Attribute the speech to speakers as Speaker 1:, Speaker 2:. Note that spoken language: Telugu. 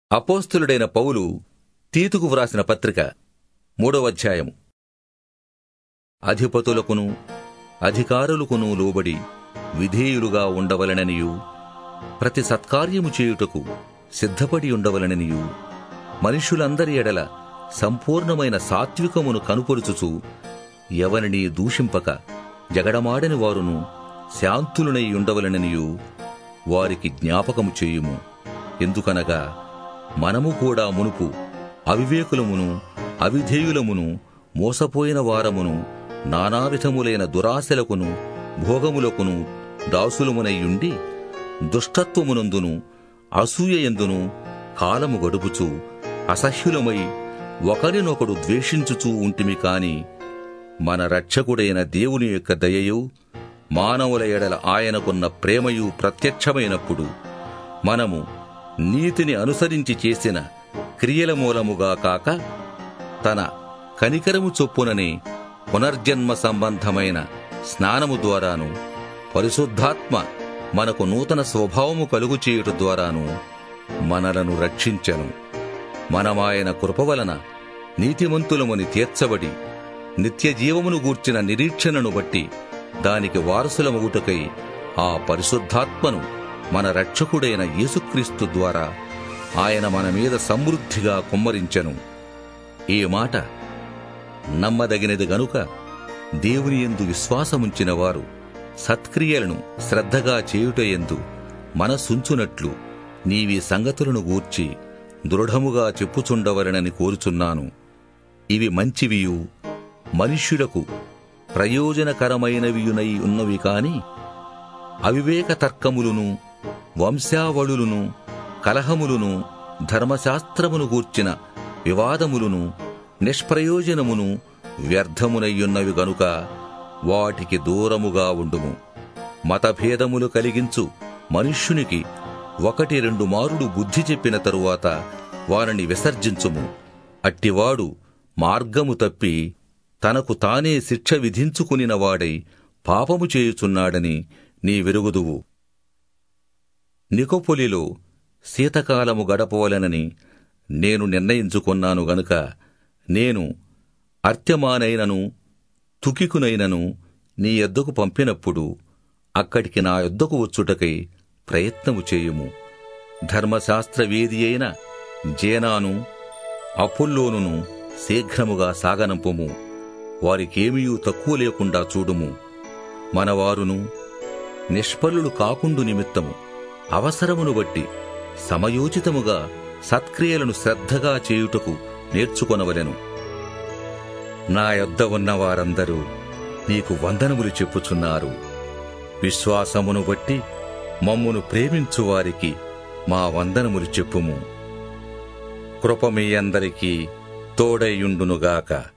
Speaker 1: అపోస్తులుడైన పౌలు తీతుకు వ్రాసిన పత్రిక మూడవ అధ్యాయము అధిపతులకును అధికారులకును లోబడి విధేయులుగా ఉండవలననియు ప్రతి సత్కార్యము చేయుటకు సిద్ధపడి ఉండవలననియు మనుష్యులందరి ఎడల సంపూర్ణమైన సాత్వికమును కనుపరుచుచు ఎవరిని దూషింపక జగడమాడని వారును శాంతులునై ఉండవలననియు వారికి జ్ఞాపకము చేయుము ఎందుకనగా మనము కూడా మునుపు అవివేకులమును అవిధేయులమును మోసపోయిన వారమును నానావిధములైన దురాశలకును భోగములకును దాసులమునయ్యుండి దుష్టత్వమునందును అసూయయందును కాలము గడుపుచు అసహ్యులమై ఒకరినొకడు ద్వేషించుచూ ఉంటిమి కాని మన రక్షకుడైన దేవుని యొక్క దయయు మానవుల ఎడల ఆయనకున్న ప్రేమయు ప్రత్యక్షమైనప్పుడు మనము నీతిని అనుసరించి చేసిన క్రియల మూలముగా కాక తన కనికరము చొప్పుననే పునర్జన్మ సంబంధమైన స్నానము ద్వారాను పరిశుద్ధాత్మ మనకు నూతన స్వభావము కలుగు చేయుట ద్వారాను మనలను రక్షించెను మనమాయన కృప వలన నీతిమంతులముని తీర్చబడి నిత్య జీవమును గూర్చిన నిరీక్షణను బట్టి దానికి వారసులమగుటకై ఆ పరిశుద్ధాత్మను మన రక్షకుడైన యేసుక్రీస్తు ద్వారా ఆయన మన మీద సమృద్ధిగా కుమ్మరించెను ఈ మాట నమ్మదగినది గనుక దేవుని యందు విశ్వాసముంచిన వారు సత్క్రియలను శ్రద్ధగా చేయుటయందు మనసుంచునట్లు నీవీ సంగతులను గూర్చి దృఢముగా చెప్పుచుండవలనని కోరుచున్నాను ఇవి మంచివియు మనుష్యులకు ప్రయోజనకరమైనవియునై ఉన్నవి కాని అవివేక తర్కములును వంశావళులును కలహములును ధర్మశాస్త్రమును గూర్చిన వివాదములును నిష్ప్రయోజనమును వ్యర్థమునయ్యున్నవి గనుక వాటికి దూరముగా ఉండుము మతభేదములు కలిగించు మనుష్యునికి ఒకటి రెండు మారుడు బుద్ధి చెప్పిన తరువాత వారిని విసర్జించుము అట్టివాడు మార్గము తప్పి తనకు తానే శిక్ష విధించుకునినవాడై పాపము చేయుచున్నాడని నీ వెరుగుదువు నికోపొలిలో శీతకాలము గడపవలనని నేను నిర్ణయించుకున్నాను గనుక నేను అర్త్యమానైనను తుకికునైనను నీ యొద్దకు పంపినప్పుడు అక్కడికి నా యొద్దకు వచ్చుటకై ప్రయత్నము చేయుము ధర్మశాస్త్రవేది అయిన జేనాను అపుల్లోనును శీఘ్రముగా సాగనంపుము వారికేమీయూ తక్కువ లేకుండా చూడుము మనవారును నిష్ఫలులు కాకుండు నిమిత్తము అవసరమును బట్టి సమయోచితముగా సత్క్రియలను శ్రద్ధగా చేయుటకు నేర్చుకొనవలెను నా యొద్ద ఉన్న వారందరూ నీకు వందనములు చెప్పుచున్నారు విశ్వాసమును బట్టి మమ్మును ప్రేమించు వారికి మా వందనములు చెప్పుము కృప మీ అందరికీ తోడైయుండునుగాక